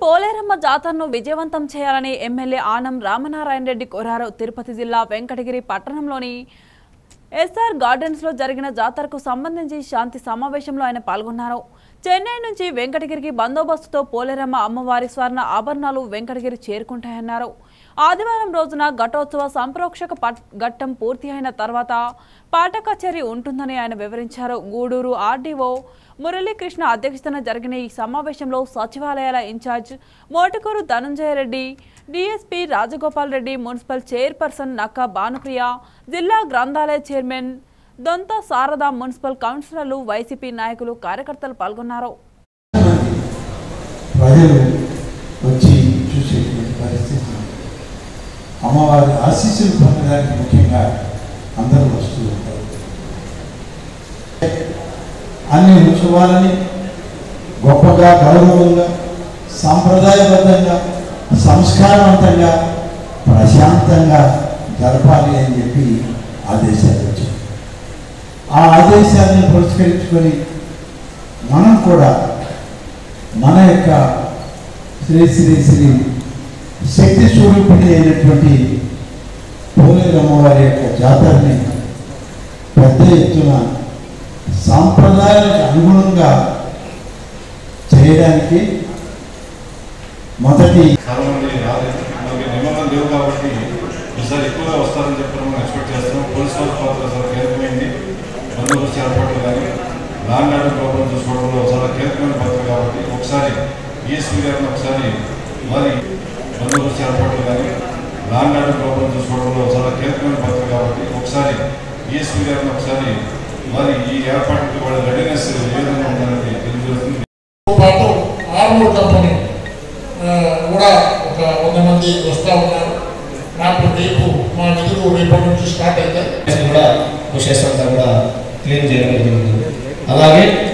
పోలేరమ్మ జాతరను విజయవంతం చేయాలని ఎమ్మెల్యే ఆనం రామనారాయణ రెడ్డి కోరారు తిరుపతి జిల్లా వెంకటగిరి పట్టణంలోని ఎస్ఆర్ గార్డెన్స్ లో జరిగిన జాతరకు సంబంధించి శాంతి సమావేశంలో ఆయన పాల్గొన్నారు చెన్నై నుంచి వెంకటగిరికి బందోబస్తుతో పోలేరమ్మ అమ్మవారి స్వర్ణ ఆభరణాలు వెంకటగిరి చేరుకుంటాయన్నారు ఆదివారం రోజున ఘటోత్సవ సంప్రోక్షక పట్- ఘట్టం పూర్తి అయిన తర్వాత పాట కచేరీ ఉంటుందని ఆయన వివరించారు గూడూరు ఆర్డీఓ మురళీకృష్ణ అధ్యక్షతన జరిగిన ఈ సమావేశంలో సచివాలయాల incharge Motukuru Dhananjaya Reddy DSP Rajagopal Reddy municipal chairperson Nakka Bhanupriya జిల్లా గ్రంథాలయ చైర్మన్ దొంత శారద మున్సిపల్ కౌన్సిలర్లు వైసీపీ నాయకులు కార్యకర్తలు పాల్గొన్నారు ప్రజలు వచ్చి చూసేటువంటి పరిస్థితి అమ్మవారి ఆశీస్సులు పొందడానికి ముఖ్యంగా అందరూ వస్తూ ఉంటారు అన్ని ఉత్సవాలని గొప్పగా గౌరవంగా సాంప్రదాయబద్ధంగా సంస్కారవంతంగా ప్రశాంతంగా జరపాలి అని చెప్పి ఆదేశాలు వచ్చాయి ఆ ఆదేశాలను పురస్కరించుకొని మనం కూడా మన యొక్క శ్రీ శ్రీ శ్రీ శక్తి స్వరూపిణి అయినటువంటి పోలేరమ్మవారి యొక్క జాతరని పెద్ద ఎత్తున సాంప్రదాయాలకు అనుగుణంగా చేయడానికి మొదటి చాలా మంది రాలేదు మనకి నిబంధనలు లేవు కాబట్టి ఈసారి ఎక్కువగా వస్తారని చెప్పి మనం ఎక్స్పెక్ట్ చేస్తున్నాం పోలీస్ వారి పాత్ర చాలా కీలకమైంది బందోబస్తు ఏర్పాట్లు కానీ లాండ్ ఆర్డర్ ప్రాబ్లం చూసుకోవడంలో చాలా కీలకమైన పాత్ర కాబట్టి ఒకసారి ఈఎస్పీ గారిని ఒకసారి మరి బందోబస్తు ఏర్పాట్లు కానీ లాండ్ ఆర్డర్ ప్రాబ్లం చూసుకోవడంలో చాలా కీలకమైన పాత్ర కాబట్టి ఒకసారి ఈఎస్పీ గారిని ఒకసారి మరి ఈ ఏర్పాటుకి వాళ్ళ రెడీనెస్ ఏ విధంగా ఉందనేది తెలియజేస్తుంది పాటు ఆర్మూర్ కంపెనీ ఆ, కూడా ఒక వంద మంది వస్తూ ఉన్నారు నాకు రేపు మా విధులు రేపటి నుంచి స్టార్ట్ అవుతాయి కూడా విశేషంతా కూడా క్లీన్ చేయడం జరిగింది అలాగే